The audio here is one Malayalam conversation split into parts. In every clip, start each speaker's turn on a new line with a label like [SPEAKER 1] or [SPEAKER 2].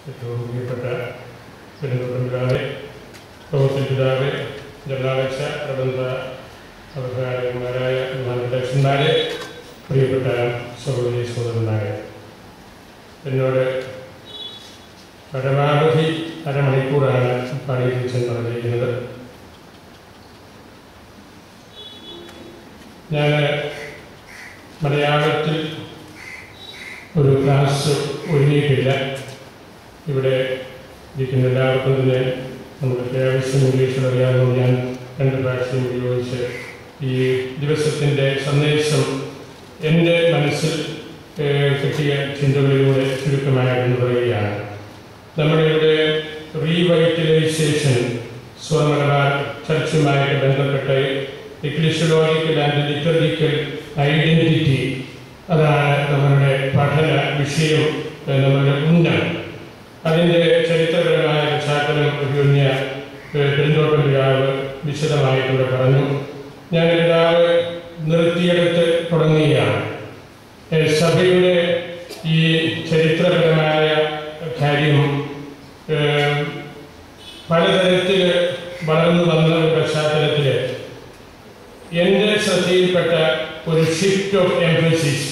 [SPEAKER 1] ഏറ്റവും പ്രിയപ്പെട്ട പെരുന്തോട്ടം പിതാവെ പ്രവർത്തി പിതാവെ ജലാലക്ഷ പ്രബന്ധ അവകാരന്മാരായ ബഹുമാനധ്യക്ഷന്മാരെ പ്രിയപ്പെട്ട സഹോദരി സഹോദരന്മാരെ എന്നോട് പരമാവധി അരമണിക്കൂറാണ് പാടിയിരിച്ച് പറഞ്ഞിരിക്കുന്നത് ഞാൻ മലയാളത്തിൽ ഒരു ക്ലാസ് ഒരുങ്ങിയിട്ടില്ല ഇവിടെ ഇരിക്കുന്ന എല്ലാവർക്കും തന്നെ നമുക്ക് അത്യാവശ്യം ഇംഗ്ലീഷിൽ അറിയാവുന്ന ഞാൻ രണ്ട് ഭാഷയും ഉപയോഗിച്ച് ഈ ദിവസത്തിൻ്റെ സന്ദേശം എൻ്റെ മനസ്സിൽ ഏഹ്, കിട്ടിയ ചിന്തകളിലൂടെ ചുരുക്കമായെന്ന് പറയുകയാണ് നമ്മുടെ ഇവിടെ റീവൈറ്റലൈസേഷൻ സ്വർമലബാർ ചർച്ചുമായിട്ട് ബന്ധപ്പെട്ട് എക്ലിഷ്യലോജിക്കൽ ആൻഡ് ലിറ്ററിക്കൽ ഐഡൻറ്റിറ്റി അതാണ് നമ്മളുടെ പഠന വിഷയം ഏഹ്, നമ്മളുടെ ഉന്നം അതിൻ്റെ ചരിത്രപരമായ പശ്ചാത്തലം ഒരുങ്ങിയ പെരുന്തോട്ടം പിതാവ് വിശദമായിട്ടൂടെ പറഞ്ഞു ഞാൻ പിതാവ് നിർത്തിയെടുത്ത് തുടങ്ങുകയാണ് ഏഹ് സഭയുടെ ഈ ചരിത്രപരമായ കാര്യം ഏഹ് പലതരത്തിൽ വളർന്നു വന്ന ഒരു പശ്ചാത്തലത്തിൽ എൻ്റെ ശ്രദ്ധയിൽപ്പെട്ട ഒരു ഷിഫ്റ്റ് ഓഫ് എംഫസിസ്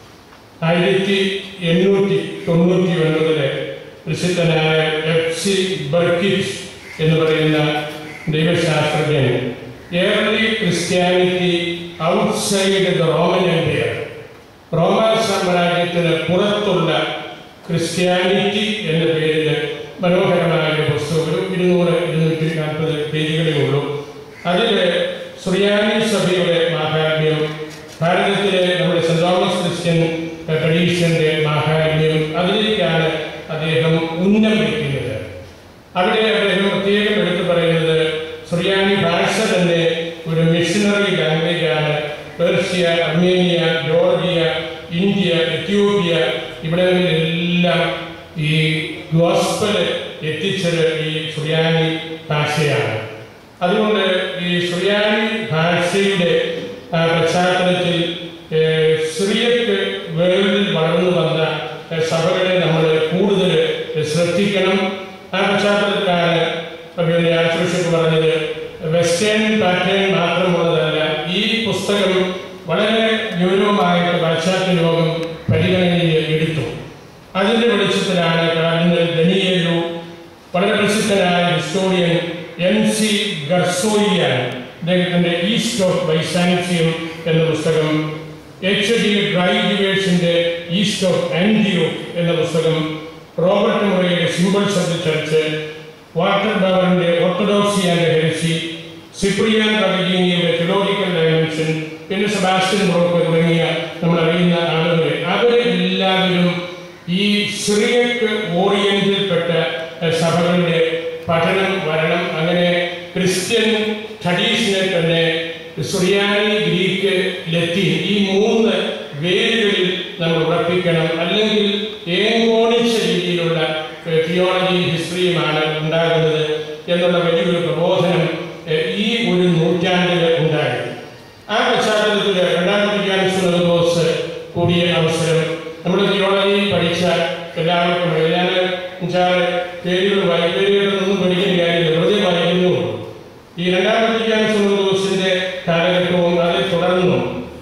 [SPEAKER 1] ആയിരത്തി എണ്ണൂറ്റി തൊണ്ണൂറ്റി ഒൻപതിലെ പ്രസിദ്ധനായ എഫ് സി ബർക്കിച്ച് എന്ന് പറയുന്ന ദൈവശാസ്ത്രജ്ഞൻ early Christianity outside the Roman empire റോമ സാമ്രാജ്യത്തിന് പുറത്തുള്ള ക്രിസ്ത്യാനിറ്റി എന്ന പേരിൽ മനോഹരമായ ഒരു പുസ്തകം ഒരു ഇരുന്നൂറ് ഇരുന്നൂറ്റി നാൽപ്പത് പേജുകളേ ഉള്ളൂ അതിൽ സുറിയാനി സഭയുടെ മാഹാത്മ്യം ഭാരതത്തിലെ നമ്മുടെ സെന്റ് തോമസ് ക്രിസ്ത്യൻ ട്രഡീഷന്റെ മാഹാത്മ്യം അതിലേക്കാണ് അദ്ദേഹം ഉന്നം വയ്ക്കുന്നത് അവിടെ അദ്ദേഹം പ്രത്യേകം എടുത്തു പറയുന്നത് സുറിയാനി ഭാഷ തന്നെ ഒരു മിഷണറി ലാംഗ്വേജ് ആണ് Persia Armenia Georgia India Ethiopia ഇവിടങ്ങളിലെല്ലാം ഈ ഗോസ്പൽ എത്തിച്ചത് ഈ സുറിയാനി ഭാഷയാണ് അതുകൊണ്ട് ഈ സുറിയാനി ഭാഷയുടെ ആ, പശ്ചാത്തലത്തിൽ ഏഹ്, സിറിയക്ക് വേൾഡിൽ വളർന്നു വന്ന ഏഹ്, സഭകളെ നമ്മൾ കൂടുതൽ ശ്രദ്ധിക്കണം ആ പശ്ചാത്തലത്തിലാണ് പിന്നെ ആർച്ച് പറഞ്ഞത് വെസ്റ്റേൺ പാറ്റേൺ മാത്രമുള്ളതല്ല ഈ പുസ്തകം വളരെ ഗൗരവമായിട്ട് പാശ്ചാത്യ ലോകം പരിഗണനയിൽ എടുത്തു അതിന്റെ വെളിച്ചത്തിലാണ് കാർഡിനൽ ഡനിയേലു വളരെ പ്രസിദ്ധനായ ഹിസ്റ്റോറിയൻ എൻ സി ഗർസോയിയാൻ അദ്ദേഹത്തിന്റെ ഈസ്റ്റ് ഓഫ് ബൈസാൻസിയം എന്ന പുസ്തകം എച്ച് ഡി ഡ്രൈഡിവേഴ്സിന്റെ ഈസ്റ്റ് ഓഫ് ആൻഡിയോ എന്ന പുസ്തകം റോബർട്ട് മുറയുടെ symbols of the church Walter ബവറിന്റെ ഓർത്തഡോക്സി ആൻഡ് ഹെരസി സിപ്രിയാൻ കവഗീനിയുടെ തിലോജിക്കൽ ഡയമെൻഷൻ പിന്നെ സെബാസ്റ്റ്യൻ ബ്രോക്ക് തുടങ്ങിയ നമ്മൾ അറിയുന്ന ആളുകൾ അവരെല്ലാവരും ഈ സിറിയക്ക് ഓറിയന്റിൽപ്പെട്ട ഏഹ്, സഭകളുടെ പഠനം വരണം അങ്ങനെ ക്രിസ്ത്യൻ ട്രഡീഷനെ തന്നെ സുറിയാനി ഗ്രീക്ക് ലത്തീൻ ഈ മൂന്ന് വേരുകളിൽ നമ്മൾ ഉറപ്പിക്കണം അല്ലെങ്കിൽ ഏകോണിച്ച രീതിയിലുള്ള തിയോളജി ഹിസ്റ്ററിയുമാണ് ഉണ്ടാകുന്നത് എന്നുള്ള വലിയൊരു പ്രബോധനം ഏഹ്, ഈ ഒരു നൂറ്റാണ്ടിൽ ഉണ്ടായി ആ പശ്ചാത്തലത്തിൽ രണ്ടാമത്തെ ക്യാൻസർ കൂടിയ അവസരം നമ്മൾ തിയോളജി പഠിച്ച എല്ലാവർക്കും അറിയാം. ഞാൻ എന്നുവെച്ചാൽ പേരുകൾ വൈപേരുകളൊന്നും പഠിക്കുന്ന കാര്യമില്ല വെറുതെ വായിക്കുന്നു ഈ രണ്ടാമത്തെ ക്യാൻസർ ദിവസത്തിന്റെ കാലഘട്ടവും അത് തുടർന്നു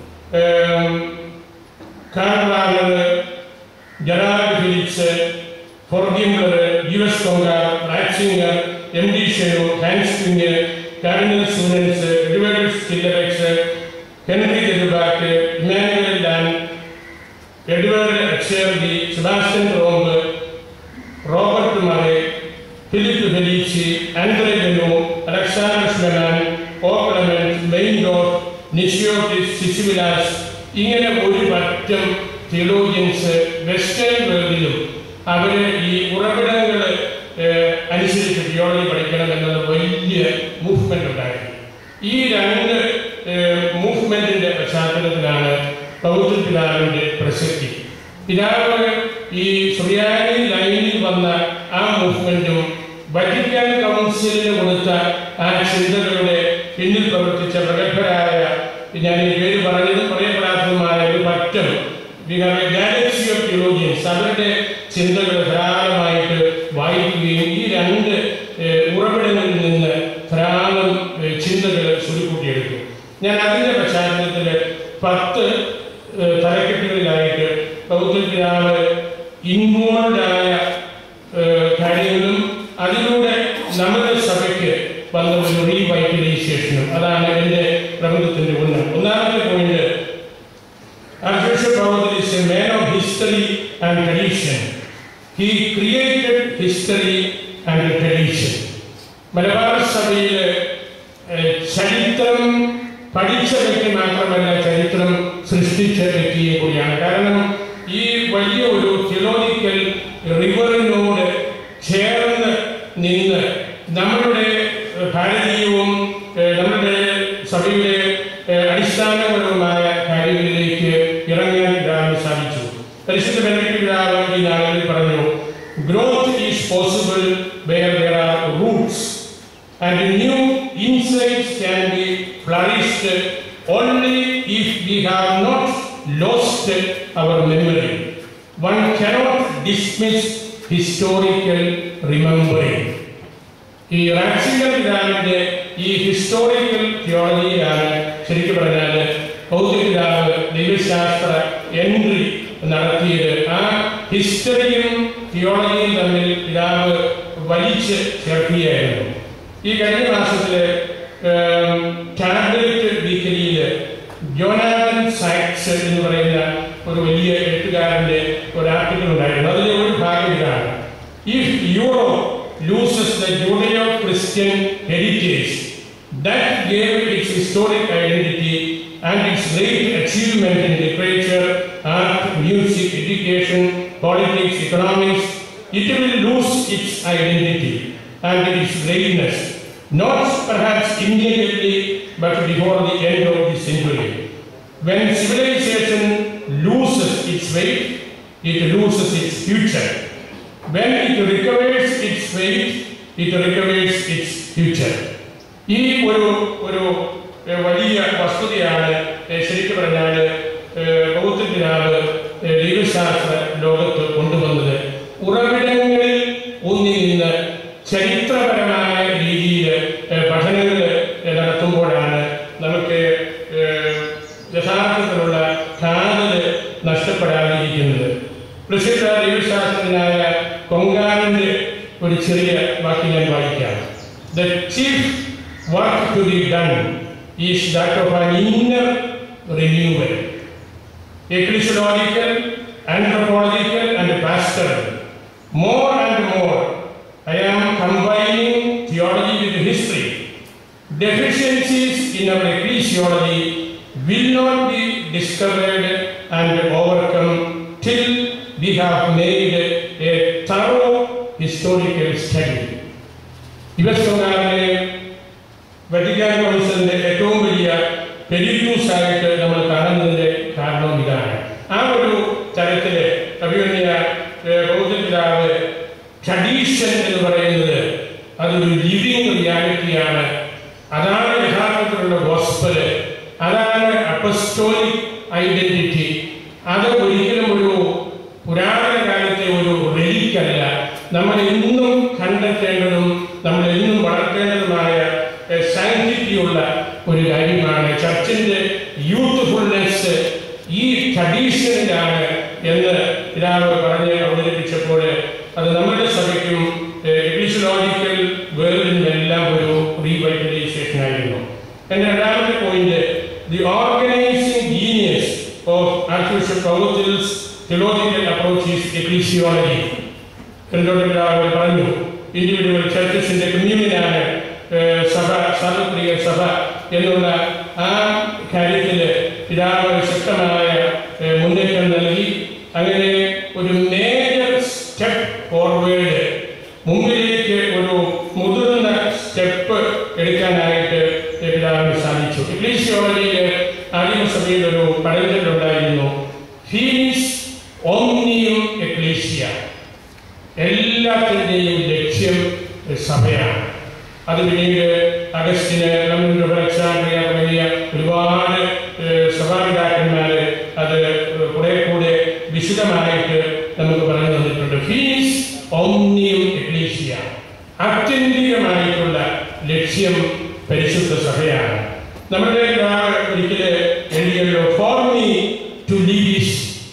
[SPEAKER 1] Karl Rahner Gerard Philips Vorgrimler U S Congar Ratzinger M D Chenu Hans Kung cardinal Suenens Edward Schillebeeckx Henri de Lubac Emmanuel Dan Edward എക്സേർജി സെബാസ്റ്റ്യൻ റോംബ് Robert Murray Philip Felici Andre Benoit Alexander Schmemann O Clement Meyendorff Nissiotis Zizioulas ഇങ്ങനെ ഒരു പറ്റം തിയോളജിയൻസ് വെസ്റ്റേൺ വേൾഡിലും അവര് ഈ ഉറവിടങ്ങൾ അനുസരിച്ച് തിയോളജി പഠിക്കണം എന്നുള്ള വലിയ മൂവ്മെന്റ് ഉണ്ടായി ഈ രണ്ട് മൂവ്മെന്റിന്റെ പശ്ചാത്തലത്തിലാണ് പൗത്ര പിതാവിന്റെ പ്രസക്തി പിതാവ് ഈ സുറിയാനി ലൈനിൽ വന്ന ആ മൂവ്മെന്റും വറ്റിക്കാൻ കൗൺസിലിന് കൊടുത്ത ആ ചിന്തകളുടെ പിന്നിൽ പ്രവർത്തിച്ച പ്രഗത്ഭരായ ഞാൻ ഈ പേര് പറഞ്ഞത് പറയപ്പെടാത്തതുമായ ഒരു പറ്റം ഗാലക്സി ഓഫ് തിയോളജിയൻസ് അവരുടെ ചിന്തകൾ ധാരാളമായിട്ട് വായിക്കുകയും ഈ രണ്ട് ഏഹ്, ഉറവിടങ്ങളിൽ നിന്ന് ധാരാളം ഏഹ്, ചിന്തകൾ ചുരുക്കൂട്ടിയെടുത്തു ഞാൻ അതിൻ്റെ പശ്ചാത്തലത്തിൽ പത്ത് ഏഹ്, തലക്കെട്ടുകളിലായിട്ട് പൗത്യ പിതാവ് ഇൻവോൾവായ കാര്യങ്ങളും അതിലൂടെ നമ്മുടെ സഭയ്ക്ക് വന്ന ഒരു റീവൈറ്റലൈസേഷനും അതാണ് എൻ്റെ പ്രബന്ധത്തിൻ്റെ ഒന്ന് ഒന്നാമത്തെ point Archbishop Paul is a man of history and tradition. He created history and tradition. Malabar സഭയിൽ ഏഹ്, ചരിത്രം പഠിച്ച വ്യക്തി മാത്രമല്ല ചരിത്രം സൃഷ്ടിച്ച വ്യക്തിയെ കൂടിയാണ് കാരണം ഈ വലിയ ഒരു തിയോളിക്കൽ റിവറിനോട് ചേർന്ന് നിന്ന് നമ്മളുടെ ഏഹ്, ഭാരതീയവും ഏഹ്, നമ്മുടെ സഭയുടെ ഏഹ്, അടിസ്ഥാനപരവുമായ കാര്യങ്ങളിലേക്ക് ഇറങ്ങാൻ പിതാവിന് സാധിച്ചു പരിശുദ്ധ ബെനഡിക്ട് പിതാവ് ഈ നാളുകളിൽ പറഞ്ഞു growth is possible where there are roots and new insights can be flourished only if we have not lost our memory. One cannot dismiss historical remembering. ഈ റാക്സിംഗർ പിതാവിന്റെ ഈ ഹിസ്റ്റോറിക്കൽ തിയോളജിയിലാണ് ശരിക്കും പറഞ്ഞാൽ ഭൗതിക പിതാവ് ദൈവശാസ്ത്ര എൻട്രി നടത്തിയത് ആ ഹിസ്റ്ററിയും തിയോളജിയും തമ്മിൽ പിതാവ് വലിച്ച് ചേർക്കുകയായിരുന്നു ഈ കഴിഞ്ഞ മാസത്തില് ടാബ്ലറ്റ് വീക്കലിയിൽ ജോനാഥൻ സാക്സ് എന്ന് പറയുന്ന ഒരു വലിയ എഴുത്തുകാരന്റെ ഒരു ആർട്ടിക്കിൾ ഉണ്ടായിരുന്നു അതിലെ ഒരു ഭാഗം ഇതാണ് if Europe loses the Judeo-Christian heritage that gave its historic identity and its great achievement in literature, art, music, education, politics, economics, it will lose its identity and its greatness, not perhaps immediately, but before the end of the century. When civilization loses its faith, it loses its future. When it recovers its faith, it recovers its future. ഈ ഒരു ഒരു ഏഹ്, വലിയ വസ്തുതയാണ് ഏഹ്, ശരിക്കും പറഞ്ഞാൽ ബൗദ്ധത്തിനാവ് ദൈവശാസ്ത്ര ലോകത്ത് കൊണ്ടുവന്നത് ഉറവിടങ്ങളിൽ ഊന്നി നിന്ന് ചരിത്രപരമായ രീതിയിൽ പഠനങ്ങൾ നടത്തുമ്പോഴാണ് നമുക്ക് ഏഹ്, യഥാർത്ഥത്തിലുള്ള കാതൽ നഷ്ടപ്പെടാതിരിക്കുന്നത് പ്രസിദ്ധ ദൈവശാസ്ത്രജ്ഞനായ കൊങ്കാരന്റെ ഒരു ചെറിയ വാക്ക് ഞാൻ വായിക്കാം the chief work to be done is that of an inner renewal ecclesiological, anthropological, and pastoral. More and more, I am combining theology with history. Deficiencies in our ecclesiology will not be discovered and overcome till we have made a thorough historical study. യുവസ്വകാരനെ വറ്റിക്കാൻ കൗൺസിലിന്റെ ഏറ്റവും വലിയ പെരിയൂസ് ആയിട്ട് നമ്മൾ കാണുന്നതിന്റെ കാരണം ഇതാണ് ആ ഒരു തരത്തില് അഭിമന്യ ബൗദ്ധപിതാവ് ട്രഡീഷൻ എന്ന് പറയുന്നത് അതൊരു ലിവിങ് റിയാലിറ്റിയാണ് അതാണ് യഥാർത്ഥത്തിലുള്ള ഗോസ്പല് അതാണ് അപ്പസ്റ്റോളിക് ഐഡന്റിറ്റി അത് ഒരിക്കലും ഒരു പുരാതന കാലത്തെ ഒരു റെലിക്കല്ല നമ്മൾ എന്നും കണ്ടെത്തേണ്ടതും നമ്മൾ എന്നും വളർത്തേണ്ടതുമായ സാങ്ക്ടിറ്റിയുള്ള ഒരു കാര്യമാണ് ചർച്ചിന്റെ യൂത്ത്ഫുൾനെസ് ഈ ട്രഡീഷനിലാണ് എന്ന് പിതാവ് പറഞ്ഞ് അവതരിപ്പിച്ചപ്പോൾ അത് നമ്മുടെ സഭയ്ക്കും എപ്പിസോളജിക്കൽ വേൾഡിനെല്ലാം ഒരു റീവൈറ്റലൈസേഷൻ ആയിരുന്നു എൻ്റെ രണ്ടാമത്തെ point the organizing genius of archbishop Powathil's theological approach is ecclesiology പിന്തുടരുന്നവർ പറഞ്ഞു ഇൻഡിവിജ്വൽ ചർച്ചസിന്റെ കമ്മ്യൂണിനാണ് സഭ സാർവത്രിക സഭ എന്നുള്ള ആ കാര്യത്തിൽ പിതാവ് ശക്തമായ ഏഹ്, മുന്നേറ്റം നൽകി അങ്ങനെ ഒരു മേജർ സ്റ്റെപ്പ് ഫോർവേഡ് മുമ്പിലേക്ക് ഒരു മുതിർന്ന സ്റ്റെപ്പ് എടുക്കാനായിട്ട് പിതാവിന് സാധിച്ചു എക്ലീസിയോളജിയിൽ ആദിമസഭയിൽ ഒരു പഠനത്തിലുണ്ടായിരുന്നു ഫീസ് ഓംനിയും എക്ലീസിയ എല്ലാത്തിൻ്റെയും ലക്ഷ്യം സഭയാണ് അത് പിന്നീട് അഗസ്റ്റിന് കമ്മ്യൂണിസ്റ്റ് അലക്സാണ്ട്രിയ തുടങ്ങിയ ഒരുപാട് ഏഹ്, സഭാപിതാക്കന്മാര് അത് കുറെ കൂടെ വിശദമായിട്ട് നമുക്ക് പറഞ്ഞു തന്നിട്ടുണ്ട് ഫീസ് ഓംനിയും എക്ലീസിയ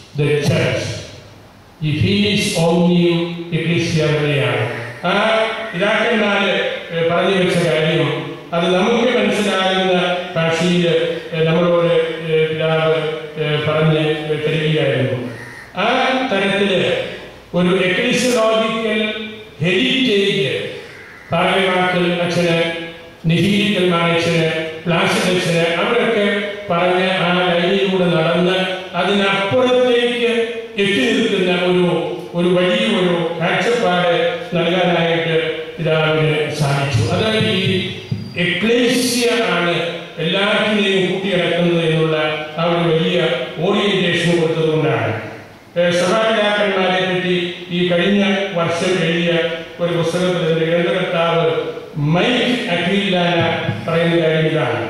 [SPEAKER 1] the church. If he is omnium ecclesia വരെയാണ് ആ പിതാക്കന്മാര് ഏഹ്, പറഞ്ഞു വെച്ച കാര്യം അത് നമുക്ക് മനസ്സിലാകുന്ന ഭാഷയിൽ ഏഹ്, നമ്മളോട് ഏഹ്, പിതാവ് ഏഹ്, പറഞ്ഞ് തരികയായിരുന്നു ആ തരത്തില് ഒരു എക്ലിസിയോളജിക്കൽ ഹെറിറ്റേജ് പാലവാക്കൽ അച്ഛന് നിഹീലിക്കൽ മാനേജന് പ്ലാസിഡ് അച്ഛന് അവരൊക്കെ പറഞ്ഞ ആ ലൈനിലൂടെ നടന്ന് അതിനപ്പുറത്തേക്ക് എത്തി നിൽക്കുന്ന ഒരു ഒരു വലിയ ഒരു കാഴ്ചപ്പാട് നൽകാനായിട്ട് പിതാവിന് സാധിച്ചു അതായത് ഈ എക്ലേസ്യ ആണ് എല്ലാറ്റിനെയും കൂട്ടിയിടക്കുന്നത് എന്നുള്ള ആ ഒരു വലിയ ഓറിയന്റേഷൻ കൊടുത്തതുകൊണ്ടാണ് ഏഹ് സഭാപിതാക്കന്മാരെ പറ്റി ഈ കഴിഞ്ഞ വർഷം എഴുതിയ ഒരു പുസ്തകത്തിൽ ഇതിന്റെ ഗ്രന്ഥകർത്താവ് മൈക്ക് അഖിലാന പറയുന്ന കാര്യം ഇതാണ്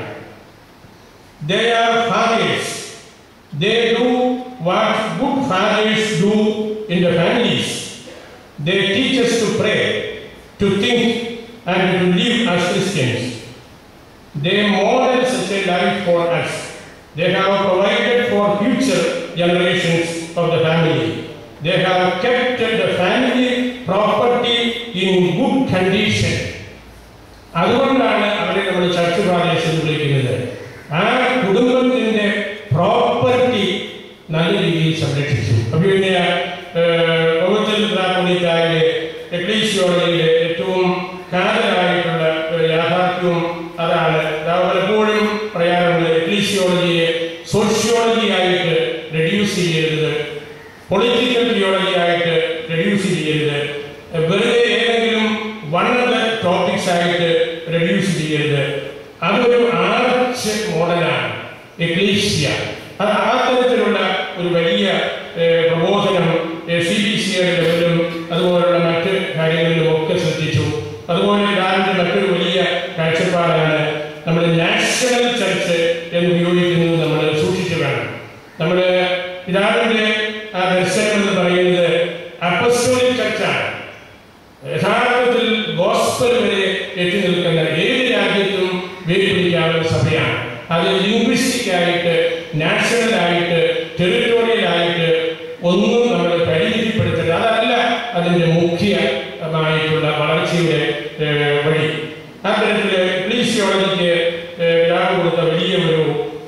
[SPEAKER 1] They are fathers. They do what good fathers do in the families. They teach us to pray, to think, and to live as Christians. They model such a life for us. They have provided for future generations of the family. They have kept the family property in good condition. അതുകൊണ്ടാണ് അവരെ നമ്മൾ ചർച്ച് ഫാദേഴ്സ് എന്ന് വിളിക്കുന്നത് ആ കുടുംബത്തിന്റെ പ്രോപ്പർട്ടി നല്ല രീതിയിൽ സംരക്ഷിച്ചു അപ്പൊ പിന്നെ മെത്രാപ്പൊലിത്തായിലെ എക്ലീസിയോളജിയിലെ ഏറ്റവും കാതലായിട്ടുള്ള ഒരു യാഥാർത്ഥ്യവും അതാണ് അതാവ് പലപ്പോഴും പറയാറുണ്ട് എക്ലീസിയോളജിയെ സോഷ്യോളജിയായിട്ട് റെഡ്യൂസ് ചെയ്യരുത് പൊളിറ്റിക്കൽ തിയോളജി ആയിട്ട് റെഡ്യൂസ് ചെയ്യരുത് വെറുതെ ഏതെങ്കിലും വൺ ഓഫ് ദ ടോപ്പിക്സ് ആയിട്ട് റെഡ്യൂസ് ചെയ്യരുത് അതൊരു ആർച്ച് മോഡലാണ് എക്ലീഷ്യ അത് ആ തരത്തിലുള്ള ഒരു വലിയ ഏഹ്, പ്രബോധനം സി ബി സിയുടെ ലെവലിലും അതുപോലുള്ള മറ്റ് കാര്യങ്ങളിലും ഒക്കെ ശ്രദ്ധിച്ചു അതുപോലെ ഇതാരുടെ മറ്റൊരു വലിയ കാഴ്ചപ്പാടാണ് നമ്മൾ നാഷണൽ ചർച്ച് എന്ന് ഉപയോഗിക്കുന്നത് നമ്മൾ സൂക്ഷിച്ചു വേണം നമ്മൾ പിതാവിന്റെ ആ ദർശനം എന്ന് പറയുന്നത് അപ്പസ്റ്റോളിക് ചർച്ചാണ് യഥാർത്ഥത്തിൽ ഗോസ്പൽ വരെ എത്തി നിൽക്കുന്ന ഏത് രാജ്യത്തും വേർപിടിക്കാവുന്ന സഭയാണ് അത് ലിംഗ്വിസ്റ്റിക് ആയിട്ട് നാഷണൽ ആയിട്ട് ടെറിട്ടോറിയൽ ആയിട്ട് ഒന്നും നമ്മൾ പരിമിതിപ്പെടുത്തരുത് അതല്ല അതിന്റെ മുഖ്യമായിട്ടുള്ള വളർച്ചയുടെ ഏഹ്, വഴി ആ തരത്തിൽ എക്ലീസിയോളജിക്ക് രാവ് കൊടുത്ത വലിയ ഒരു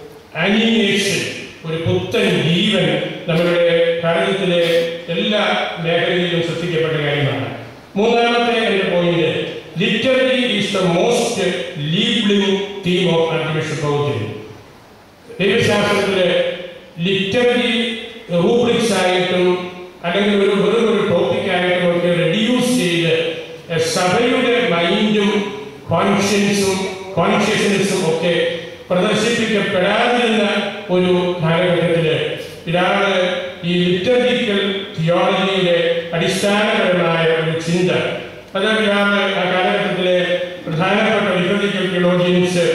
[SPEAKER 1] അനിമേഷൻ ഒരു പുത്തൻ ജീവൻ നമ്മുടെ ഭാരതത്തിലെ എല്ലാ മേഖലയിലും സൃഷ്ടിക്കപ്പെട്ട കാര്യമാണ് മൂന്നാമത്തെ എൻ്റെ point liturgy is the most liebling theme of artificial ബൗദ്ധികം ദൈവശാസ്ത്രത്തില് ലിറ്റററി റൂബ്രിക്സ് ആയിട്ടും അല്ലെങ്കിൽ ഒരു വെറും ഒരു ടോപ്പിക് ആയിട്ടും ഒക്കെ റെഡ്യൂസ് ചെയ്ത് എ, സഭയുടെ മൈൻഡും കോൺഷ്യൻസും കോൺഷ്യസ്നെസ്സും ഒക്കെ പ്രദർശിപ്പിക്കപ്പെടാതിരുന്ന ഒരു കാലഘട്ടത്തില് പിതാവ് ഈ ലിറ്ററിക്കൽ തിയോളജിയുടെ അടിസ്ഥാനപരമായ ഒരു ചിന്ത അത് പിതാവ് ആ കാലഘട്ടത്തിലെ പ്രധാനപ്പെട്ട liturgical theologians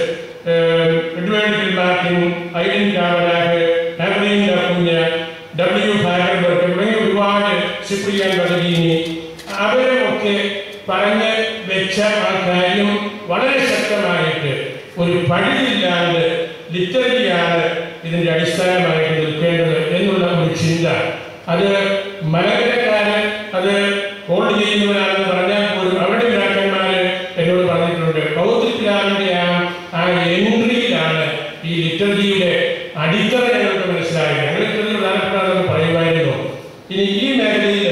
[SPEAKER 1] Edward Martin Aidan Kavanagh ആബ്രീൻ കുഞ്ഞ് ഡബ്ല്യു ഹാഗർബർഗ് തുടങ്ങിയ ഒരുപാട് സിപ്രിയാൻ ബദലീനി അവരെ ഒക്കെ പറഞ്ഞ് വെച്ച ആ കാര്യം വളരെ ശക്തമായിട്ട് ഒരു പഴുതില്ലാണ്ട് ലിറ്ററലിയാണ് ഇതിന്റെ അടിസ്ഥാനമായിട്ട് നിൽക്കേണ്ടത് എന്നുള്ള ഒരു ചിന്ത അത് മലകരക്കാര് അത് ഹോൾഡ് ചെയ്യുന്നവരാണെന്ന് പറഞ്ഞാൽ പോലും അവരുടെ പിതാക്കന്മാര് എന്നോട് പറഞ്ഞിട്ടുണ്ട് ബൗദ്ധികരാമിന്റെ ആ ആ എൻട്രിയിലാണ് ഈ ലിറ്ററലിയുടെ അടിത്തറ ഞങ്ങൾക്ക് മനസ്സിലായത് ഞങ്ങൾ ലിറ്ററലി പ്രധാനപ്പെട്ടാണെന്ന് പറയുമായിരുന്നു ഇനി ഈ മേഖലയിൽ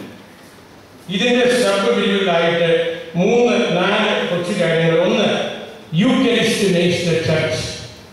[SPEAKER 1] ഇതിന്റെ സബ് ബില്ലുകളായിട്ട് മൂന്ന് നാല് കൊച്ചു കാര്യങ്ങൾ ഒന്ന് യൂക്കരിസ്റ്റ് നെയ്സ് ദ ചർച്ച്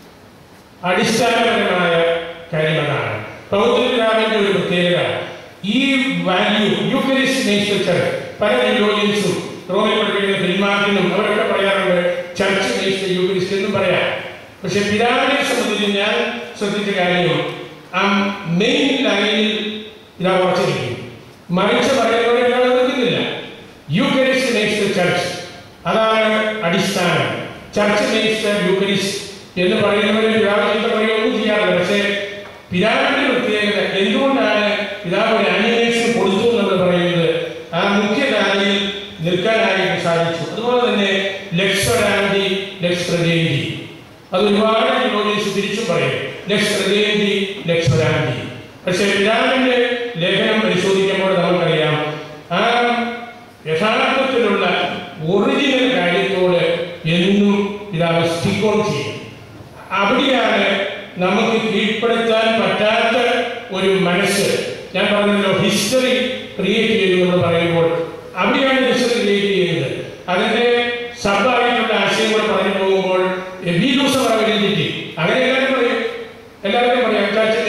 [SPEAKER 1] അടിസ്ഥാനപരമായ കാര്യം അതാണ് പൗത്രപിതാവിന്റെ ഒരു പ്രത്യേകത ഈ വാല്യൂ യൂക്കരിസ്റ്റ് നെയ്സ് ദ ചർച്ച് പല തിയോളിയൻസും റോമിൽ പഠിപ്പിക്കുന്ന ഫിൽമാർട്ടിനും അവരൊക്കെ പറയാറുണ്ട് ചർച്ച് നെയ്സ് ദ യൂക്കരിസ്റ്റ് എന്നും പറയാം പക്ഷെ പിതാവിനെ സംബന്ധിച്ച് ഞാൻ ശ്രദ്ധിച്ച കാര്യം ആ മെയിൻ ലൈനിൽ ഇതാ ഉറച്ചിരിക്കും മറിച്ച് പറയുന്നവരെ ഇയാൾ നിൽക്കുന്നില്ല യൂക്കരിസ്റ്റ് നെയ്സ് ദ ചർച്ച് അതാണ് അടിസ്ഥാനം ചർച്ച് നെയ്സ് ദ യൂക്കരിസ്റ്റ് എന്ന് പറയുന്നവരെ പിതാവ് ചീത്ത പറയുകയൊന്നും ചെയ്യാറില്ല പക്ഷേ പിതാവിന്റെ പ്രത്യേകത എന്തുകൊണ്ടാണ് പിതാവ് ഒരു അനിമേഷൻ കൊടുത്തു എന്ന് പറയുന്നത് ആ മുഖ്യധാരയിൽ നിൽക്കാനായിട്ട് സാധിച്ചു അതുപോലെ തന്നെ ലക്ഷ്വരാന്തി ലക്ഷ്പ്രദേന്തി അത് ഒരുപാട് യോജിച്ച് തിരിച്ചു പറയും ലക്ഷ്പ്രദേന്തി ലക്ഷ്വരാന്തി പക്ഷെ പിതാവിന്റെ ലേഖനം പരിശോധിക്കുമ്പോൾ നമുക്കറിയാം ആ യഥാർത്ഥത്തിലുള്ള ഒറിജിനൽ കാര്യത്തോട് എന്നും പിതാവ് സ്റ്റിക്ക് ഓൺ ചെയ്യും അവിടെയാണ് നമുക്ക് കീഴ്പ്പെടുത്താൻ പറ്റാത്ത ഒരു മനസ്സ് ഞാൻ പറഞ്ഞല്ലോ ഹിസ്റ്ററി ക്രിയേറ്റ് ചെയ്തു എന്ന് പറയുമ്പോൾ അവിടെയാണ് ഹിസ്റ്ററി ക്രിയേറ്റ് ചെയ്യുന്നത് അതിന്റെ സബായിട്ടുള്ള ആശയങ്ങൾ പറഞ്ഞു പോകുമ്പോൾ വി ലൂസ് അവർ ഐഡന്റിറ്റി അങ്ങനെ എല്ലാവരും പറയും എല്ലാവരും പറയും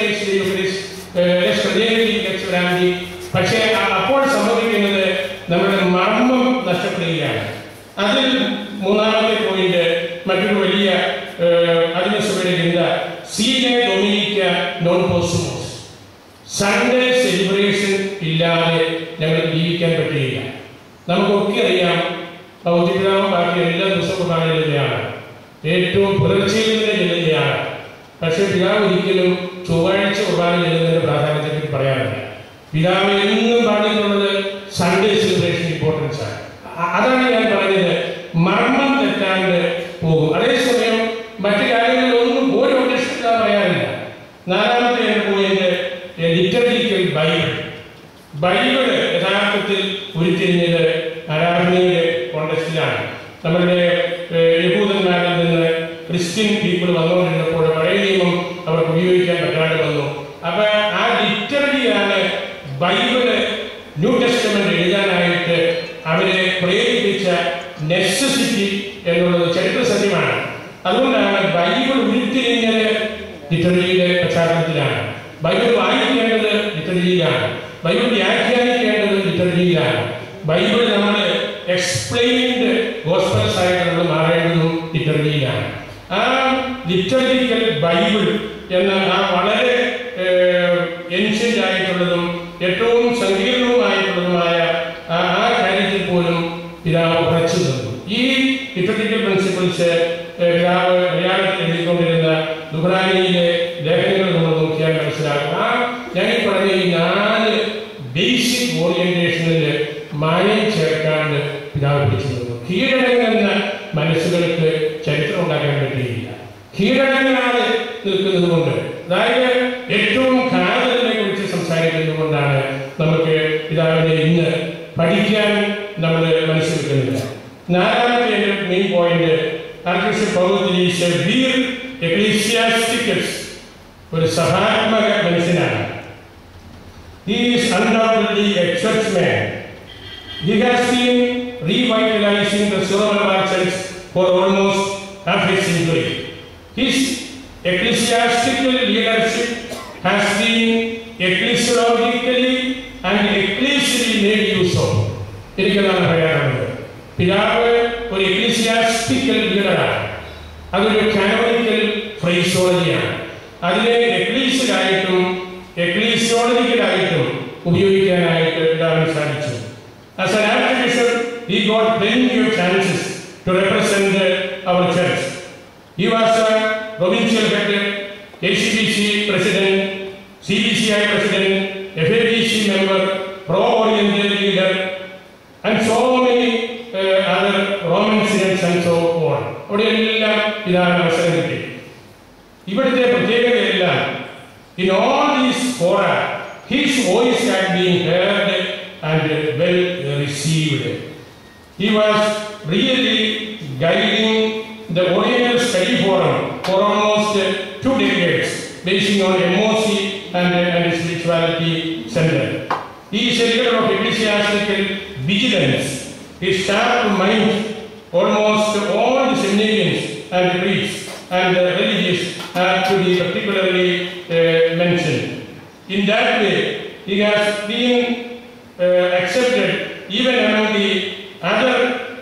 [SPEAKER 1] അക്കാച്ചി പക്ഷേ അ- അപ്പോൾ സംഭവിക്കുന്നത് നമ്മുടെ മർമ്മം നഷ്ടപ്പെടുകയാണ് അതിൽ മൂന്നാമത്തെ പോയിന്റ് മറ്റൊരു വലിയ അതിനസഭയുടെ ചിന്ത സീനെ ഡൊമിനിക്ക നോൺ പോസിമോസ് സൺഡേ സെലിബ്രേഷൻ ഇല്ലാതെ ഞങ്ങൾ ജീവിക്കാൻ പറ്റുകയില്ല നമുക്കൊക്കെ അറിയാം ഭൗതികരാമ ബാക്കി എല്ലാ ദിവസവും കുർബാന ചെല്ലുകയാണ് ഏറ്റവും പുലർച്ചയിൽ തന്നെ ചെല്ലുകയാണ് പക്ഷേ പിതാവ് ഒരിക്കലും ചൊവ്വാഴ്ച കുർബാന ചെല്ലുന്നതിന്റെ പ്രാധാന്യത്തെ പറ്റി പറയാറില്ല പിതാവ് എന്നും പറഞ്ഞിട്ടുള്ളത് സൺഡേ സെലിബ്രേഷൻ ഇമ്പോർട്ടൻസ് ആണ് അ- അതാണ് ഞാൻ പറഞ്ഞത് മർമ്മം തെറ്റാണ്ട് പോകും അതേസമയം മറ്റു കാര്യങ്ങളിലൊന്നും ഒരു ഉപദേശിക്കാൻ പറയാറില്ല നാലാമത്തെ എൻ്റെ പോയിന്റ് ലിറ്ററിക്കൽ ബൈബിൾ ബൈബിള് യഥാർത്ഥത്തിൽ ഉരുത്തിരിഞ്ഞത് ആരാധനയുടെ കോണ്ടസ്റ്റിലാണ് നമ്മളുടെ ഏഹ്, യഹൂദന്മാരിൽ നിന്ന് ക്രിസ്ത്യൻ പീപ്പിൾ വന്നുകൊണ്ടിരുന്നപ്പോൾ പഴയ നിയമം അവർക്ക് ഉപയോഗിക്കാൻ പറ്റാതെ വന്നു അപ്പൊ ആ ലിറ്റററിയാണ് ബൈബിള് ന്യൂ ടെസ്റ്റമെന്റ് എഴുതാനായിട്ട് അവരെ പ്രേരിപ്പിച്ച നെസസിറ്റി എന്നുള്ളത് ചരിത്ര സത്യമാണ് അതുകൊണ്ടാണ് ബൈബിൾ ഉരുത്തിരിഞ്ഞത് ലിറ്റററിയുടെ പശ്ചാത്തലത്തിലാണ് ബൈബിൾ വായിക്കേണ്ടത് ലിറ്റററിയിലാണ് ബൈബിൾ വ്യാഖ്യാനിക്കേണ്ടത് ലിറ്റററിയിലാണ് ബൈബിൾ നമ്മൾ എക്സ്പ്ലെയിൻഡ് ഗോസ്പൽസ് ആയിട്ട് നമ്മൾ മാറേണ്ടതും ലിറ്റററിയിലാണ് ആ ലിറ്റററിക്കൽ ബൈബിൾ എന്ന ആ വളരെ എൻഷ്യൻ്റ് ആയിട്ടുള്ളതും ഏറ്റവും സങ്കീർണവുമായിട്ടുള്ളതുമായ ആ ആ കാര്യത്തിൽ പോലും പിതാവ് ഉറച്ചു നിന്നു ഈ ലിറ്റററിക്കൽ പ്രിൻസിപ്പിൾസ് പിതാവ് മലയാളത്തിൽ എഴുതിക്കൊണ്ടിരുന്ന ദുഹ്റാനിയിലെ ലേഖനങ്ങൾ നമ്മൾ നോക്കിയാൽ മനസ്സിലാകും ആ ഞാൻ ഈ പറഞ്ഞ ഈ നാല് ബേസിക് ഓറിയന്റേഷനിൽ മായം ചേർക്കാണ്ട് പിതാവ് പിടിച്ചു നിന്നു കീഴടങ്ങുന്ന മനസ്സുകൾക്ക് ചരിത്രം ഉണ്ടാക്കാൻ പറ്റിയില്ല കീഴടങ്ങാതെ നിൽക്കുന്നത് കൊണ്ട് അതായത് ഏറ്റവും കാതലിനെ കുറിച്ച് സംസാരിക്കുന്നത് കൊണ്ടാണ് നമുക്ക് പിതാവിനെ ഇന്ന് പഠിക്കാൻ നമ്മൾ മനസ്സിൽ വെക്കുന്നില്ല നാലാമത്തെ എൻ്റെ മെയിൻ പോയിന്റ് ആർക്കിബിഷപ്പ് പൗലോസ് വീർ എക്ലീസിയാസ്റ്റിക്കൽസ് ഒരു സഭാത്മക മനുഷ്യനാണ് He is undoubtedly a churchman. He has been revitalizing the Surabaya Church for almost half a century. His ecclesiastical leadership has been ecclesiologically and ecclesially made use of. എനിക്കെന്നാണ് പറയാറുള്ളത് പിതാവ് ഒരു എക്ലീസിയാസ്റ്റിക്കൽ ലീഡറാണ് അതൊരു കാനോണിക്കൽ ഫ്രൈസോളജിയാണ് അതിനെ എക്ലീസിലായിട്ടും എക്ലീസിയോളജിക്കലായിട്ടും ഉപയോഗിക്കാനായിട്ട് പിതാവിന് സാധിച്ചു As an archbishop, he got plenty of chances to represent uh, our church. He was a provincial head, ACBC president, CBCI president, FABC member, pro-oriental leader, and so many uh, other Roman synod's and so on. അവിടെ എല്ലാം ഇതാണ് അവസരം കിട്ടി ഇവിടുത്തെ പ്രത്യേകതയെല്ലാം in all these fora his voice had been heard and well received he was really guiding the oriental study forum for almost two decades basing on എമോസി and and spirituality centre He is a leader of ecclesiastical vigilance. His sharp mind, almost all the seminarians and priests and the religious have to be particularly uh, mentioned. In that way, he has been uh, accepted even among the other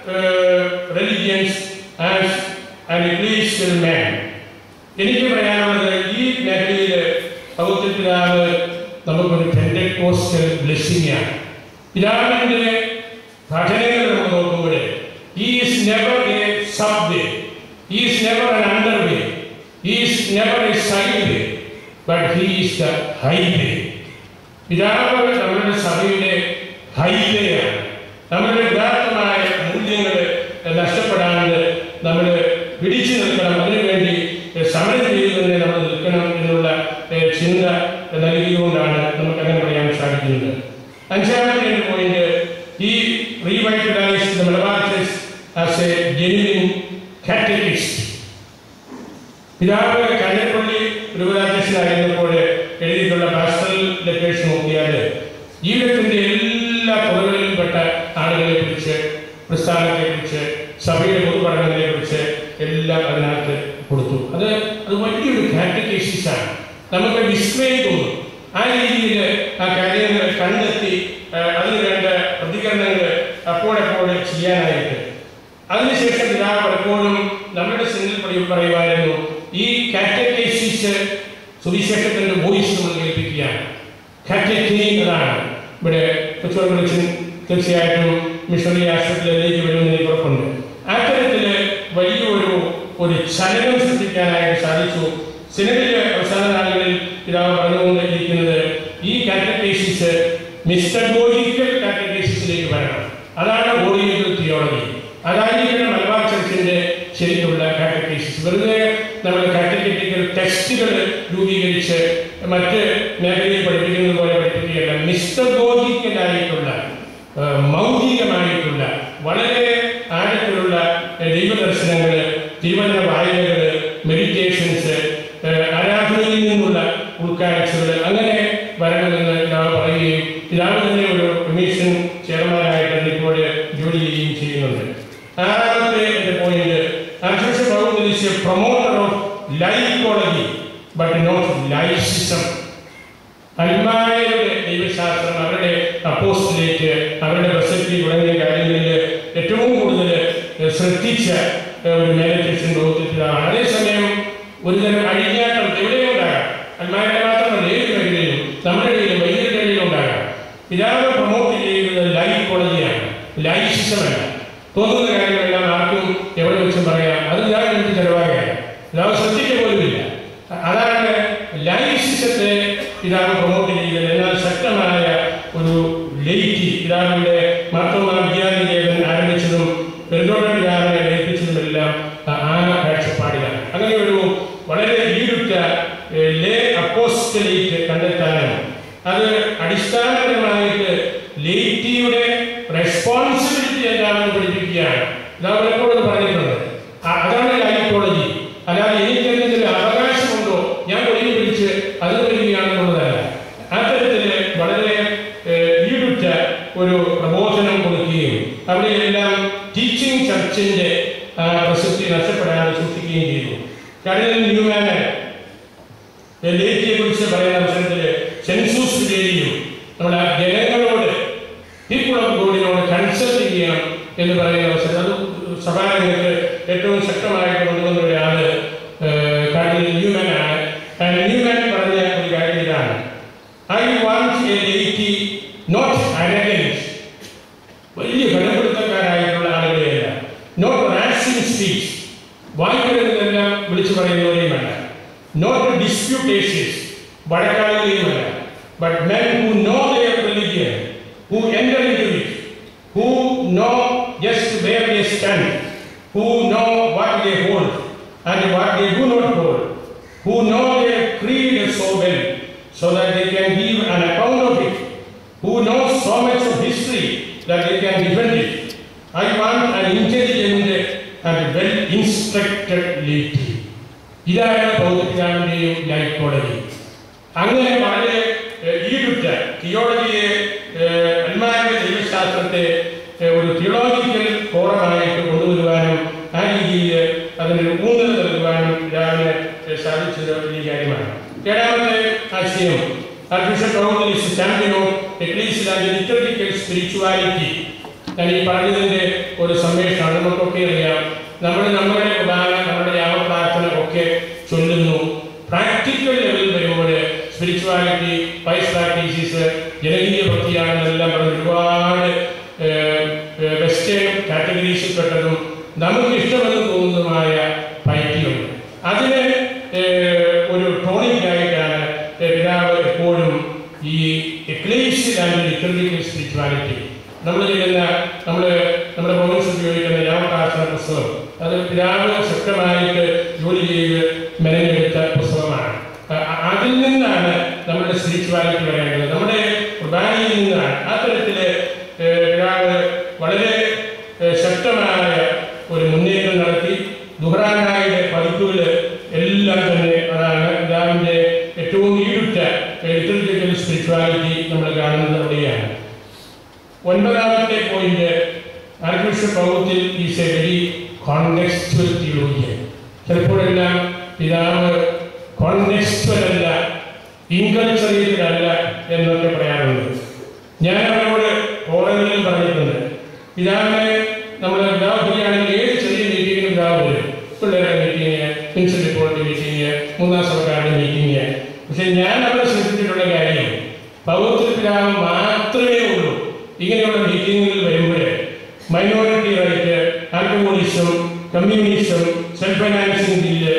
[SPEAKER 1] uh, religions as an ecclesial man. എനിക്ക് പറയാനുള്ളത് ഈ മേഖലയിൽ പൗത്ര പിതാവ് നമുക്കൊരു പെൻഡക്കോസ്റ്റൽ ബ്ലെസ്സിംഗ് ആണ് പിതാവിൻ്റെ പഠനങ്ങൾ നമ്മൾ നോക്കുമ്പോൾ is never a subway is never an underway is never a sideway but he is the highway പിതാവ് നമ്മുടെ സഭയുടെ ഹൈവേയാണ് നമ്മുടെ യഥാർത്ഥമായ മൂല്യങ്ങൾ നഷ്ടപ്പെടാണ്ട് നമ്മൾ പിടിച്ചു നിൽക്കണം അതിനുവേണ്ടി സമരം ചെയ്ത് തന്നെ നമ്മൾ നിൽക്കണം എന്നുള്ള ഏഹ്, ചിന്ത നൽകിയതുകൊണ്ടാണ് സാധിക്കുന്നുണ്ട് അഞ്ചാമത്തെ എൻ്റെ പോയിന്റ് ഈ revitalize the Malabar church as a genuine catechist പിതാവ് കഞ്ഞപ്പള്ളി രൂപരാധ്യക്ഷനായിരുന്നപ്പോൾ എഴുതിയിട്ടുള്ള പാസ്റ്ററൽ ലെറ്റേഴ്സ് നോക്കിയാൽ ജീവിതത്തിന്റെ എല്ലാ തുറകളിലും പെട്ട ആളുകളെ കുറിച്ച് പ്രസ്ഥാനത്തെ കുറിച്ച് സഭയുടെ പൊതുപഠനങ്ങളെ കുറിച്ച് എല്ലാം അതിനകത്ത് കൊടുത്തു അത് അത് വലിയൊരു കാറ്റഗൈസിസാണ് നമുക്ക് വിസ്മയം തോന്നും ആ രീതിയിൽ ആ കാര്യങ്ങൾ കണ്ടെത്തി ആ, അതിന് വേണ്ട പ്രതികരണങ്ങൾ അപ്പോഴപ്പോൾ ചെയ്യാനായിട്ട് അതിനുശേഷം പിതാവ് പലപ്പോഴും നമ്മുടെ സിനിൽ പടി പറയുമായിരുന്നു ഈ കാറ്റഗൈസിസ് സുവിശേഷത്തിന്റെ വോയിസ് നമ്മൾ കേൾപ്പിക്കുകയാണ് കാറ്റഗൈൻ അതാണ് ഇവിടെ കൊച്ചുവൻ വിളിച്ച് തീർച്ചയായിട്ടും മിഷണറി ആശുപത്രിയിലേക്ക് വരുമെന്ന് എനിക്ക് ഉറപ്പുണ്ട് അത്തരത്തിൽ വലിയൊരു ഒരു ചലനം സൃഷ്ടിക്കാനായിട്ട് സാധിച്ചു സിനിമയിലെ അവസാന നാളുകളിൽ പിതാവ് പറഞ്ഞുകൊണ്ടിരിക്കുന്നത് ഈ കാറ്റഗൈസിസ് മിസ്റ്റഗോജിക്കൽ കാറ്റഗൈസിസിലേക്ക് വരണം അതാണ് ഓറിയന്റൽ തിയോളജി അതായിരിക്കണം മലബാർ ചർച്ചിന്റെ ശരിക്കുള്ള കാറ്റഗൈസിസ് വെറുതെ നമ്മൾ കാറ്റഗറ്റിക്കൽ ടെക്സ്റ്റുകൾ രൂപീകരിച്ച് മറ്റ് മേഖലയിൽ പഠിപ്പിക്കുന്നത് പോലെ പഠിപ്പിക്കുകയല്ല മിസ്റ്റഗോജിക്കലായിട്ടുള്ള ആ, മൗലികമായിട്ടുള്ള വളരെ ആഴത്തിലുള്ള ദൈവദർശനങ്ങൾ തിരുവചന വായനകൾ മെഡിറ്റേഷൻസ് ആരാധനയിൽ നിന്നുള്ള ഉൾക്കാഴ്ചകൾ അങ്ങനെ വരണമെന്ന് പിതാവ് പറയുകയും പിതാവ് തന്നെ ഒരു കമ്മീഷൻ ചെയർമാനായിട്ട് ഇപ്പോൾ ജോലി ചെയ്യുകയും ചെയ്യുന്നുണ്ട് ആറാമത്തെ എൻ്റെ പോയിന്റ് അർജുഷ പ്രഭു promoter of laicology but not laicism അൽമായരുടെ ദൈവശാസ്ത്രം അവരുടെ അപ്പോസ്റ്റിലേക്ക് അവരുടെ പ്രസക്തി തുടങ്ങിയ കാര്യങ്ങളിൽ ഏറ്റവും കൂടുതൽ ഏഹ്, ശ്രദ്ധിച്ച ഏഹ്, ഒരു മേലധ്യക്ഷൻ ലോകത്തിലാണ് അതേസമയം ഒരുതരം അഴിഞ്ഞാട്ടം എവിടെയും ഉണ്ടാകാം അൽമായരുടെ മാത്രമല്ല ഏത് മേഖലയിലും നമ്മുടെ ഇടയിലും വൈദ്യുതിയുടെ ഇടയിലും ഉണ്ടാകാം പിതാവ് പ്രൊമോട്ട് ചെയ്യുന്നത് ലൈക്കോളജിയാണ് ലൈസിസമല്ല തോന്നുന്ന കാര്യങ്ങളെല്ലാം ആർക്കും എവിടെ വെച്ചും പറയാം അത് ഞാൻ എനിക്ക് ചെലവാകുകയാണ് പിതാവ് ശ്രദ്ധിക്കുക പോലുമില്ല അതാണ് ലൈസിസത്തെ പിതാവ് പ്രൊമോട്ട് ചെയ്യുന്നത് എന്നാൽ ശക്തമായ ഒരു ലേറ്റി പിതാവിന്റെ മാർത്തോമാ വിദ്യാനികേതൻ ആരംഭിച്ചതും പെരുന്തോട്ട പിതാവിനെ ഏൽപ്പിച്ചതുമെല്ലാം ആ- ആ കാഴ്ചപ്പാടിലാണ് അങ്ങനെ ഒരു വളരെ ഈടുറ്റ ഏഹ്, ലേ അപ്പോസ്റ്റലേറ്റ് കണ്ടെത്താനും അത് അടിസ്ഥാനപരമായിട്ട് ലേറ്റിയുടെ റെസ്പോൺസിബിലിറ്റി എന്താണെന്ന് പഠിപ്പിക്കുകയാണ് ഇതാ പലപ്പോഴും പറഞ്ഞിട്ടുണ്ട് അ- അതാണ് ലൈക്കോളജി അല്ലാതെ എനിക്ക് എന്തെങ്കിലും അവകാശമുണ്ടോ ഞാൻ ഒഴിഞ്ഞു പിടിച്ച് അത് വരികയാണെന്നുള്ളതല്ല അത്തരത്തില് വളരെ ഏഹ്, ഈടുറ്റ ഒരു പ്രബോധനം കൊടുക്കുകയും അവിടെയെല്ലാം ടീച്ചിങ് ചർച്ചിന്റെ ആ, പ്രസക്തി നഷ്ടപ്പെടാതെ സൂക്ഷിക്കുകയും ചെയ്തു കടലിൽ ന്യൂമാന് ലേറ്റിയെ കുറിച്ച് പറയുന്ന അവസരത്തിൽ സെൻസൂസ് വിജയിയും നമ്മുടെ ജനങ്ങളോട് പീപ്പിൾ ഓഫ് ഗോഡിനോട് കൺസൾട്ട് ചെയ്യണം എന്ന് പറയുന്ന അവസരം അത് സഭാരംഗത്ത് ഏറ്റവും ശക്തമായിട്ട് കൊണ്ടുവന്ന ഒരാള് കാട്ടിൽ ന്യൂമാൻ ആണ് ന്യൂമാൻ പറഞ്ഞ ഒരു കാര്യം ഇതാണ് I want a laity not arrogant വലിയ ഫലപ്പെടുത്തക്കാരായിട്ടുള്ള ആളുകളെയല്ല നോട്ട് റാഷൻ സ്പീച്ച് വായിക്കുന്നതെല്ലാം വിളിച്ചു പറയുന്നവരെയുമല്ല നോട്ട് ഡിസ്പ്യൂട്ടേഷ്യസ് വഴക്കാളുകയുമല്ല but men who know their religion who enter into it who know just where they stand who know what they hold and what they do not hold who know their creed so well so that they can give an account of it who knows so much of history that they can defend it. I want an intelligent and well instructed laity. ഇതാണ് ഭൗതികാവിൻ്റെയും ലൈക്കോളജി അങ്ങനെ വളരെ ഏഹ്, ഈടുറ്റ തിയോളജിയെ ഏഹ്, അന്മാരുടെ ദൈവശാസ്ത്രത്തെ ഏഹ്, ഒരു തിയോളജിക്കൽ ഫോറമായിട്ട് കൊണ്ടുവരുവാനും ആ രീതിയിൽ അതിന് ഊന്നൽ നൽകുവാനും രാവിലെ സാധിച്ചത് വലിയ കാര്യമാണ് ഏഴാമത്തെ ആശയം ആർട്ടിഫിഷ്യൽ പ്രൗഢിസ് champion of ecclesial and liturgical spirituality ഞാൻ ഈ പറഞ്ഞതിന്റെ ഒരു സന്ദേശമാണ് നമുക്കൊക്കെ അറിയാം നമ്മൾ നമ്മുടെ കുർബാന നമ്മുടെ യാമപ്രാർത്ഥന ഒക്കെ ചൊല്ലുന്നു പ്രാക്ടിക്കൽ ലെവലിൽ വരുമ്പോൾ സ്പിരിച്വാലിറ്റി വൈസ് പ്രാക്ടീസസ് ജനകീയ ഭക്തിയാണെന്നെല്ലാം പറഞ്ഞ് ഒരുപാട് വെസ്റ്റേൺ കാറ്റഗറീസിൽ പെട്ടതും നമുക്ക് ഇഷ്ടമെന്ന് തോന്നുന്നതുമായ പൈറ്റിയുണ്ട് അതിന് ഏഹ്, ഒരു ടോണിക് ആയിട്ടാണ് ഏഹ്, പിതാവ് എപ്പോഴും ഈ എക്ലേഷ്യൽ ആൻഡ് ലിറ്ററിക്കൽ സ്പിരിച്വാലിറ്റി നമ്മൾ ചെയ്യുന്ന നമ്മൾ നമ്മുടെ പ്രൊവിൻസ് ഉപയോഗിക്കുന്ന രാമപ്രാർത്ഥന പുസ്തകം അത് പിതാവ് ശക്തമായിട്ട് ജോലി ചെയ്ത് മെനഞ്ഞെടുത്ത പുസ്തകമാണ് അ- അ- അതിൽ നിന്നാണ് നമ്മുടെ സ്പിരിച്വാലിറ്റി വരേണ്ടത് നമ്മുടെ കുർബാനയിൽ കാണുന്നത് അവിടെയാണ് ഒൻപതാമത്തെ point archbishop Powathil is a very contextual theologian ചിലപ്പോഴെല്ലാം പിതാവ് കോണ്ടെക്സ്റ്റുവൽ അല്ല ഇൻകൾച്ചറിയൽ അല്ല എന്നൊക്കെ പറയാറുണ്ട് ഞാൻ അവരോട് ഓറങ്ങളിൽ പറഞ്ഞിട്ടുണ്ട് പിതാവിനെ നമ്മൾ പിതാവ് ഫ്രീയാണെങ്കിൽ ഏത് ചെറിയ മീറ്റിങ്ങിനും പിതാവ് വരും പിള്ളേരുടെ മീറ്റിംഗ് പ്രിൻസിപ്പൽ റിപ്പോർട്ടിന്റെ മീറ്റിംഗ് മൂന്നാം സഭക്കാരുടെ മീറ്റിംഗ് പക്ഷെ ഞാൻ അവിടെ ശ്രദ്ധിച്ചിട്ടുള്ള കാര്യം പൗരത്തിൽ പിതാവ് മാത്രമേ ഉള്ളൂ ഇങ്ങനെയുള്ള മീറ്റിങ്ങുകളിൽ വരുമ്പോൾ minority right alcoholism communism self financing bill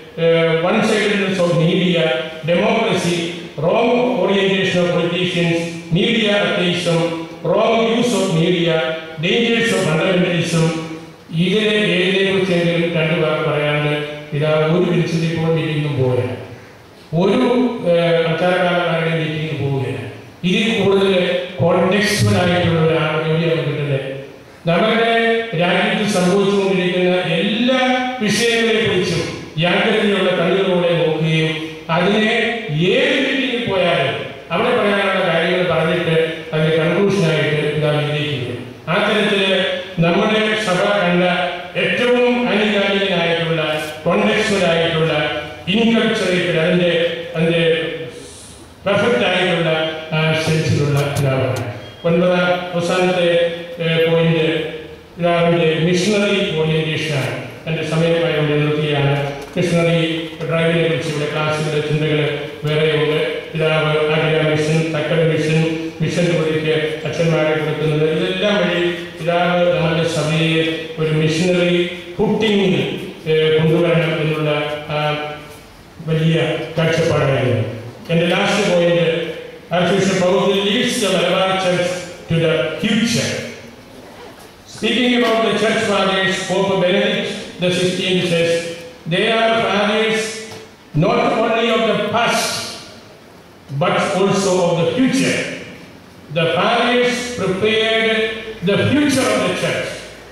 [SPEAKER 1] one sidedness of media democracy wrong orientation of politicians media atheism wrong use of media dangers of fundamentalism ഇതിനെ ഏതിനെ കുറിച്ചെങ്കിലും രണ്ടു വാക്ക് പറയാണ്ട് പിതാവ് ഒരു വിളിച്ചത് ഇപ്പോൾ മീറ്റിംഗും പോരാ ഒരു അച്ചാരക്കാരനായ മീറ്റിംഗിന് പോവുകയില്ല ഇതിൽ കൂടുതൽ കോണ്ടെക്സ്റ്റുവൽ ആയിട്ടുള്ള ഒരു ആരോഗ്യം കിട്ടുന്നത് നമ്മുടെ രാജ്യത്ത് സംഭവിച്ചുകൊണ്ടിരിക്കുന്ന എല്ലാ വിഷയങ്ങളെ കുറിച്ചും യാഗ്രതയുള്ള കണ്ണുകളോടെ നോക്കുകയും അതിനെ ഏത് മീറ്റിംഗിൽ പോയാലും അവിടെ പറയാനുള്ള കാര്യങ്ങൾ പറഞ്ഞിട്ട് അതിന്റെ കൺക്ലൂഷനായിട്ട് ഇതാ വിജയിക്കുന്നത് ആ തരത്തില് നമ്മുടെ സഭ കണ്ട ഏറ്റവും ആനുകാലികനായിട്ടുള്ള കോണ്ടെക്സ്റ്റുവൽ ആയിട്ടുള്ള ഇൻകൾച്ചറേറ്റഡ് അതിന്റെ അതിന്റെ പെർഫെക്റ്റ് ആയിട്ടുള്ള ആ സെൻസിലുള്ള പിതാവാണ് ഒൻപതാം അവസാനത്തെ പോയിന്റ് പിതാവിന്റെ മിഷണറി ഓറിയന്റേഷനാണ് എൻ്റെ സമയമായതുകൊണ്ട് നിർത്തുകയാണ് മിഷണറി ഡ്രൈവിനെ കുറിച്ച് ഇവിടെ ക്ലാസ്സിലെ ചിന്തകൾ വേറെയുണ്ട് പിതാവ് ആഗ്ര മിഷൻ തക്കര മിഷൻ മിഷൻ വഴിക്ക് അച്ഛന്മാരെ കൊടുക്കുന്നത് ഇതെല്ലാം വഴി പിതാവ് നമ്മുടെ സഭയെ ഒരു മിഷണറി ഫുട്ടിങ്ങിൽ കൊണ്ടുവരണം എന്നുള്ള ആ വലിയ കാഴ്ചപ്പാടായിരുന്നു എൻ്റെ last point Archbishop Paul leads the Malabar Church to the future. Speaking about the church fathers, Pope Benedict XVI says, they are fathers not only of the past, but also of the future. The fathers prepared the future of the church.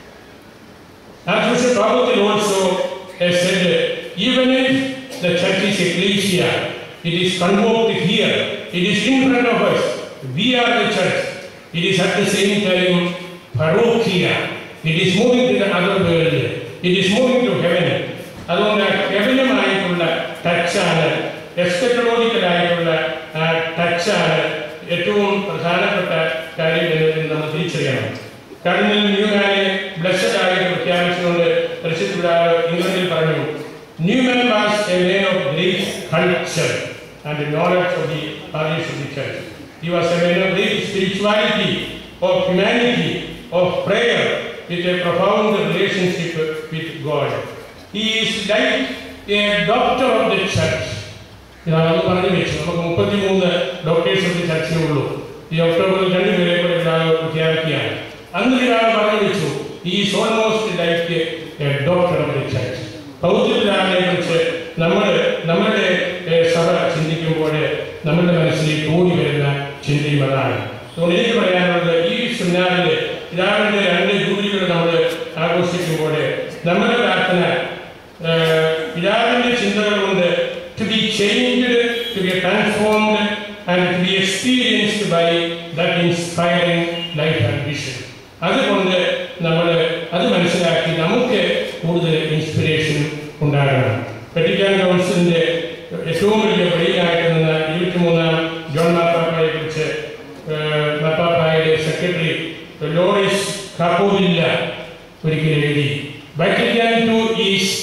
[SPEAKER 1] Archbishop Paul also has said, even if the church is ecclesia, it is convoked here, it is in front of us, we are the church. It is at the same time parochia. It is moving to the other world. It is moving to heaven. അതുകൊണ്ട് ഹെവനുമായിട്ടുള്ള ടച്ചാണ് എസ്കറ്റോളജിക്കലായിട്ടുള്ള ടച്ചാണ് ഏറ്റവും പ്രധാനപ്പെട്ട കാര്യം എന്ന് നമ്മൾ തിരിച്ചറിയണം കർദിനൽ ന്യൂമാനെ ബ്ലസ്സഡ് ആയിട്ട് പ്രഖ്യാപിച്ചുകൊണ്ട് പരിശുദ്ധ പിതാവ് ഇംഗ്ലണ്ടിൽ പറഞ്ഞു Newman was a man of great culture and knowledge of the values of the church. He was a man of great spirituality, of humanity, of prayer, with a profound relationship with God. He is like a doctor of the church. ഇതാണ് പറഞ്ഞു വെച്ചു നമുക്ക് മുപ്പത്തിമൂന്ന് ഡോക്ടേഴ്സ് ഓഫ് ദി ചർച്ചേ ഉള്ളൂ ഈ ഒക്ടോബറിൽ രണ്ടുപേരെ കൂടെ പിതാവ് പ്രഖ്യാപിക്കുകയാണ് അന്ന് പിതാവ് പറഞ്ഞു വെച്ചു ഈ almost like a doctor of the church പൗത്യ പിതാവിനെ കുറിച്ച് നമ്മൾ നമ്മുടെ ഏഹ്, സഭ ചിന്തിക്കുമ്പോൾ നമ്മുടെ മനസ്സിൽ തോന്നി വരുന്ന ചിന്തയും അതാണ് അതുകൊണ്ട് എനിക്ക് പറയാനുള്ളത് ഈ സെമിനാറിൽ പിതാവിന്റെ രണ്ട് ജൂബിലികൾ നമ്മൾ ആഘോഷിക്കുമ്പോൾ നമ്മുടെ പ്രാർത്ഥന ഏഹ്, പിതാവിന്റെ ചിന്തകൾ കൊണ്ട് to be changed, to be transformed, and to be experienced by that inspiring life and vision. അതുകൊണ്ട് നമ്മൾ അത് മനസ്സിലാക്കി നമുക്ക് കൂടുതൽ ഇൻസ്പിറേഷൻ ഉണ്ടാകണം വെറ്റിക്കാൻ കൗൺസിലിന്റെ ഏറ്റവും വലിയ വഴിയായിട്ട് നിന്ന് ഇരുപത്തിമൂന്നാം ജോൺ മാർപ്പാപ്പയെ കുറിച്ച് മാർപ്പാപ്പായുടെ സെക്രട്ടറി ലോറിസ് കാപ്പോവില്ല ഒരിക്കൽ എഴുതി Vatican two is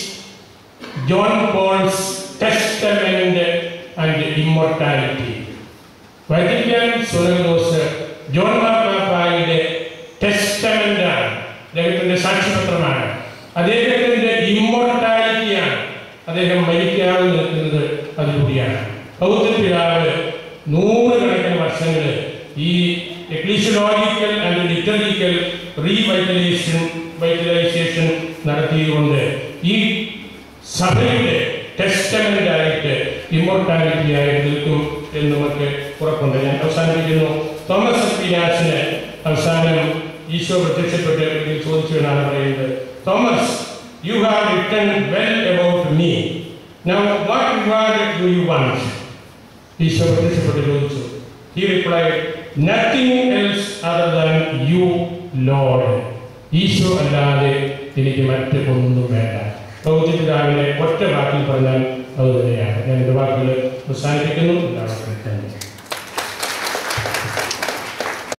[SPEAKER 1] John Paul's testament and immortality Vatican സുനകോസ് ജോൺ മാർപ്പാപ്പായുടെ ടെസ്റ്റമെന്റ് ആണ് അദ്ദേഹത്തിന്റെ സാക്ഷ്യപത്രമാണ് അദ്ദേഹത്തിന്റെ ഇമ്മോർട്ടാലിറ്റിയാണ് അദ്ദേഹം മരിക്കാതെ നിൽക്കുന്നത് അതിലൂടെയാണ് പൗത്ര പിതാവ് നൂറുകണക്കിന് വർഷങ്ങൾ ഈ എക്ലീഷ്യലോജിക്കൽ ആൻഡ് ലിറ്ററിക്കൽ റീവൈറ്റലൈസേഷൻ വൈറ്റലൈസേഷൻ നടത്തിയതുകൊണ്ട് ഈ സഭയുടെ ടെസ്റ്റമെന്റ് ആയിട്ട് ഇമ്മോർട്ടാലിറ്റി ആയിട്ട് നിൽക്കും എന്ന് നമുക്ക് ഉറപ്പുണ്ട് ഞാൻ അവസാനിപ്പിക്കുന്നു തോമസ് പിയാസിന് അവസാനം ഈശോ പ്രത്യക്ഷപ്പെട്ട് ഇതിൽ ചോദിച്ചു എന്നാണ് പറയുന്നത് Thomas you have written well about me now what reward do you want ഈശോ പ്രത്യക്ഷപ്പെട്ട് ചോദിച്ചു he replied nothing else other than you lord ഈശോ അല്ലാതെ എനിക്ക് മറ്റ് ഒന്നും വേണ്ട പൗതി പിതാവിനെ ഒറ്റ വാക്കിൽ പറഞ്ഞാൽ അത് തന്നെയാണ് ഞാൻ എൻ്റെ വാക്കുകൾ അവസാനിപ്പിക്കുന്നു എല്ലാവർക്കും നന്ദി